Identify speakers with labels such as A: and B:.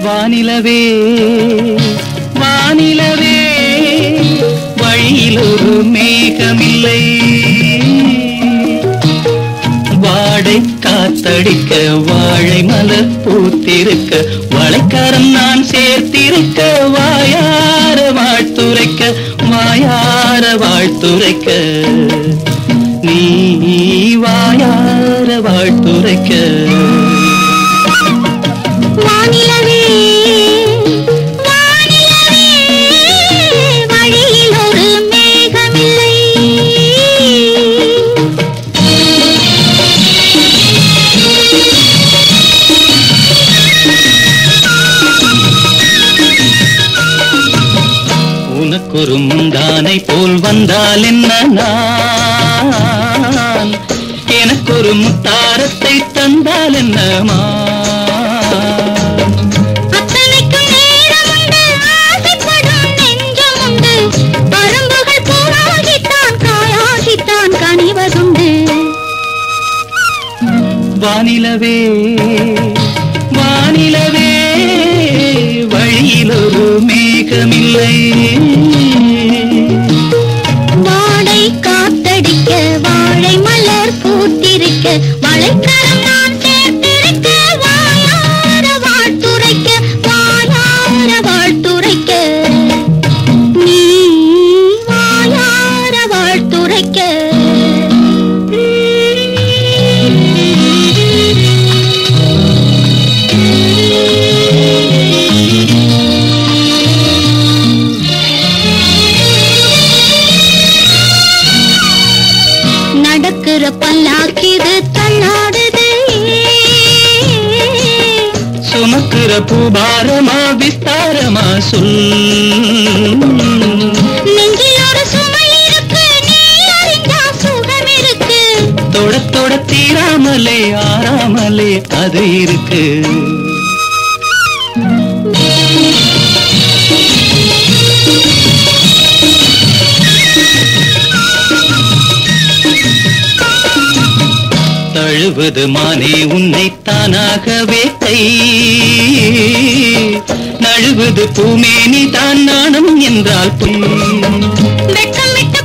A: வானிலவே வானிலவே வழியில் ஒரு மேகமில்லை வாடை காத்தடிக்க வாழை மலர் பூத்திருக்க வளைக்கரம் நான் சேர்த்திருக்க வாயார வாழ்த்துரைக்க வாயார வாழ்த்துரைக்க நீ வாயார வாழ்த்துரைக்க
B: வானிலவே வானிலவே வழியில் ஒரு மேகமில்லை
A: உனக்கொரு முந்தானை போல் வந்தால் என்ன நான் எனக்கொரு முத்தாரத்தை தந்தால் என்னமா
B: அத்தனைக்கும் நேரமுண்டு ஆசைப்படும் நெஞ்சமுண்டு பரும்புகள் பூவாகித்தான் காயாகித்தான் கனிவதுண்டு
A: வானிலவே வானிலவே வழியில் ஒரு மேகமில்லை
B: வாடை காத்தடிக்க வாழை மலர் பூத்திருக்க வளைக்கரம் நான் சேர்த்திருக்க வாயார வாழ்த்துரைக்க வாயார வாழ்த்துரைக்க நீ வாயார வாழ்த்துரைக்க நடக்கிற பல்லாக்கிது தள்ளாடுது
A: சுமக்கிற பூபாரமா விஸ்தாரமா சொல்
B: நெஞ்சில் ஒரு சுமை இருக்கு நீ அறிஞ்சா சுகம் இருக்கு
A: தொட தொட தீராமலே ஆறாமலே அது இருக்கு தழுவது மானே உன்னை தானாகவே கை நழுவது பூமேனி தான் நாணம் என்றால் பொய்
B: வெட்கம் விட்டு